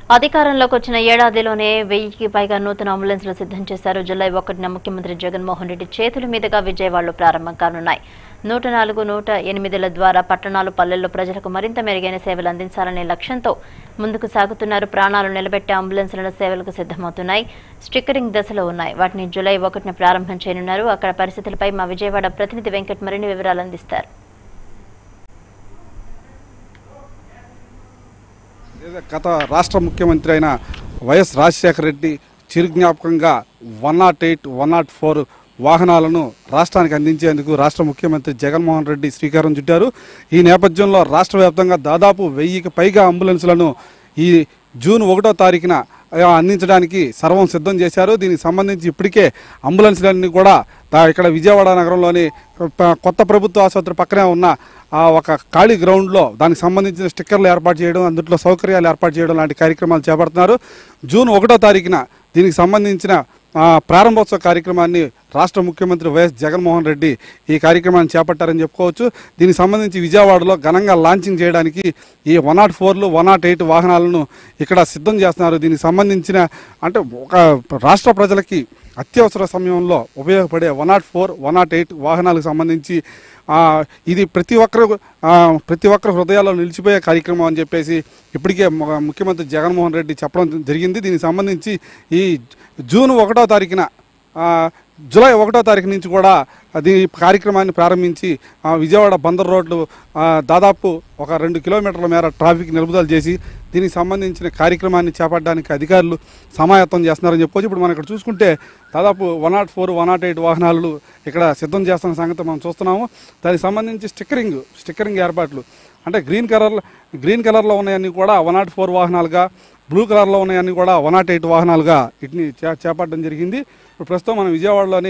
అధికారంలోకి వచ్చిన ఏడాదిలోనే వెయ్యికి పైగా నూతన అంబులెన్స్లు సిద్ధం చేశారు జూలై ఒకటిన ముఖ్యమంత్రి జగన్మోహన్ రెడ్డి చేతుల మీదుగా విజయవాడలో ప్రారంభం కానున్నాయి నూట నాలుగు నూట ఎనిమిదిల ద్వారా పట్టణాలు పల్లెల్లో ప్రజలకు మరింత మెరుగైన సేవలు అందించాలనే లక్ష్యంతో ముందుకు సాగుతున్నారు ప్రాణాలు నిలబెట్టే అంబులెన్స్లను సేవలకు సిద్ధమవుతున్నాయి స్టిక్కరింగ్ దశలో ఉన్నాయి వాటిని జూలై ఒకటిన ప్రారంభం చేయనున్నారు అక్కడ పరిస్థితులపై మా విజయవాడ ప్రతినిధి వెంకట్ మరిన్ని వివరాలు అందిస్తారు ఏదో గత రాష్ట్ర ముఖ్యమంత్రి అయిన వైఎస్ రాజశేఖర రెడ్డి చిరు జ్ఞాపకంగా one nought eight one nought four వాహనాలను రాష్ట్రానికి అందించేందుకు రాష్ట్ర ముఖ్యమంత్రి జగన్మోహన్ రెడ్డి శ్రీకారం చుట్టారు ఈ నేపథ్యంలో రాష్ట్ర వ్యాప్తంగా దాదాపు వెయ్యికి పైగా అంబులెన్సులను ఈ జూన్ ఒకటో తారీఖున ఆ, అందించడానికి సర్వం సిద్ధం చేశారు దీనికి సంబంధించి ఇప్పటికే అంబులెన్స్లన్నీ కూడా దా- ఇక్కడ విజయవాడ నగరంలోని ప- కొత్త ప్రభుత్వ ఆసుపత్రి పక్కనే ఉన్న ఆ ఒక ఖాళీ గ్రౌండ్లో దానికి సంబంధించిన స్టిక్కర్లు ఏర్పాటు చేయడం అందులో సౌకర్యాలు ఏర్పాటు చేయడం లాంటి కార్యక్రమాలు చేపడుతున్నారు జూన్ ఒకటో తారీఖున దీనికి సంబంధించిన ఆ, ప్రారంభోత్సవ కార్యక్రమాన్ని రాష్ట్ర ముఖ్యమంత్రి వైఎస్ జగన్మోహన్ రెడ్డి ఈ కార్యక్రమాన్ని చేపట్టారని చెప్పుకోవచ్చు దీనికి సంబంధించి విజయవాడలో ఘనంగా లాంచింగ్ చేయడానికి ఈ వన్ నాట్ ఫోర్లు వన్ నాట్ ఎయిట్ వాహనాలను ఇక్కడ సిద్ధం చేస్తున్నారు దీనికి సంబంధించిన అంటే ఒక రాష్ట్ర ప్రజలకి అత్యవసర సమయంలో ఉపయోగపడే one nought four one nought eight వాహనాలకు సంబంధించి ఆ, ఇది ప్రతి ఒక్కరు ఆ, ప్రతి ఒక్కరు హృదయాల్లో నిలిచిపోయే కార్యక్రమం అని చెప్పేసి ఇప్పటికే ము- ముఖ్యమంత్రి జగన్మోహన్ రెడ్డి చెప్పడం జరిగింది దీనికి సంబంధించి ఈ జూన్ ఒకటో తారీఖున ఆ, జూలై ఒకటో తారీఖు నుంచి కూడా అది కార్యక్రమాన్ని ప్రారంభించి ఆ, విజయవాడ బందర్ రోడ్లు ఆ, దాదాపు ఒక రెండు కిలోమీటర్ల మేర ట్రాఫిక్ నిలుపుదల చేసి దీనికి సంబంధించిన కార్యక్రమాన్ని చేపట్టడానికి అధికారులు సమాయత్తం చేస్తున్నారని చెప్పుకోవచ్చు ఇప్పుడు మనం ఇక్కడ చూసుకుంటే దాదాపు one nought four one nought eight వాహనాలు ఇక్కడ సిద్ధం చేస్తున్న సంగతి మనం చూస్తున్నాము దానికి సంబంధించి స్టిక్కరింగ్ స్టిక్కరింగ్ ఏర్పాట్లు అంటే గ్రీన్ కలర్ గ్రీన్ కలర్లో ఉన్నాయన్నీ కూడా వన్ నాట్ ఫోర్ వాహనాలుగా బ్లూ కలర్లో ఉన్నాయన్నీ కూడా వన్ నాట్ ఎయిట్ వాహనాలుగా వీటిని చే చేపట్టడం జరిగింది ఇప్పుడు ప్రస్తుతం మనం విజయవాడలోని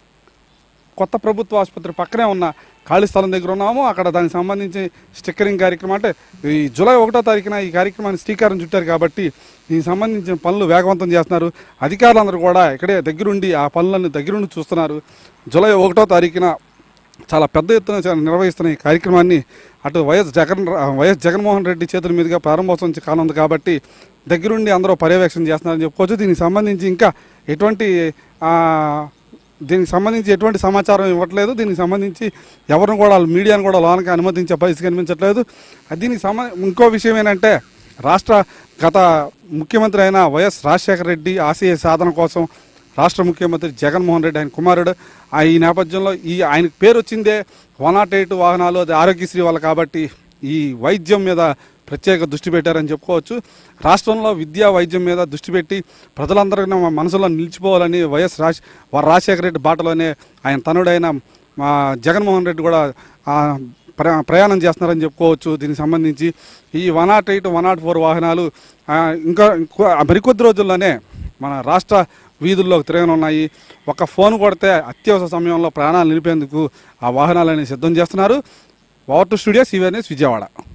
కొత్త ప్రభుత్వ ఆసుపత్రి పక్కనే ఉన్న ఖాళీ స్థలం దగ్గర ఉన్నాము అక్కడ దానికి సంబంధించి స్టిక్కరింగ్ కార్యక్రమం అంటే ఈ జూలై ఒకటో తారీఖున ఈ కార్యక్రమాన్ని శ్రీకారం చుట్టారు కాబట్టి దీనికి సంబంధించిన పనులు వేగవంతం చేస్తున్నారు అధికారులందరూ కూడా ఇక్కడే దగ్గరుండి ఆ పనులను దగ్గరుండి చూస్తున్నారు జూలై ఒకటో తారీఖున చాలా పెద్ద ఎత్తున చ- నిర్వహిస్తున్న ఈ కార్యక్రమాన్ని అటు వైఎస్ జగన్ వైఎస్ జగన్మోహన్ రెడ్డి చేతుల మీదుగా ప్రారంభోత్సవం కానుంది కాబట్టి దగ్గరుండి అందరూ పర్యవేక్షణ చేస్తున్నారని చెప్పుకోవచ్చు దీనికి సంబంధించి ఇంకా ఎటువంటి ఆ, దీనికి సంబంధించి ఎటువంటి సమాచారం ఇవ్వట్లేదు దీనికి సంబంధించి ఎవరిని కూడా మీడియాను కూడా లోనకి అనుమతించే పరిస్థితి కనిపించట్లేదు అది దీనికి సంబంధ ఇంకో విషయం ఏంటంటే రాష్ట్ర గత ముఖ్యమంత్రి అయిన వైఎస్ రాజశేఖర రెడ్డి ఆశయ సాధన కోసం రాష్ట్ర ముఖ్యమంత్రి జగన్మోహన్ రెడ్డి ఆయన కుమారుడు ఆ ఈ నేపథ్యంలో ఈ ఆయనకు పేరు వచ్చిందే వన్ నాట్ ఎయిట్ వాహనాలు అది ఆరోగ్యశ్రీ వల్ల కాబట్టి ఈ వైద్యం మీద ప్రత్యేక దృష్టి పెట్టారని చెప్పుకోవచ్చు రాష్ట్రంలో విద్యా వైద్యం మీద దృష్టి పెట్టి ప్రజలందరికీ మన మనసులో నిలిచిపోవాలని వైఎస్ రాజ్ రాజశేఖర రెడ్డి బాటలోనే ఆయన తనుడైన మా జగన్మోహన్ రెడ్డి కూడా ఆ, ప్ర ప్రయాణం చేస్తున్నారని చెప్పుకోవచ్చు దీనికి సంబంధించి ఈ one nought eight one nought four వాహనాలు ఆ, ఇంకా ఇంకో మరికొద్ది రోజుల్లోనే మన రాష్ట్ర వీధుల్లోకి తిరగనున్నాయి ఒక ఫోన్ కొడితే అత్యవసర సమయంలో ప్రాణాలు నిలిపేందుకు ఆ వాహనాలని సిద్ధం చేస్తున్నారు over to studio CVR news Vijayawada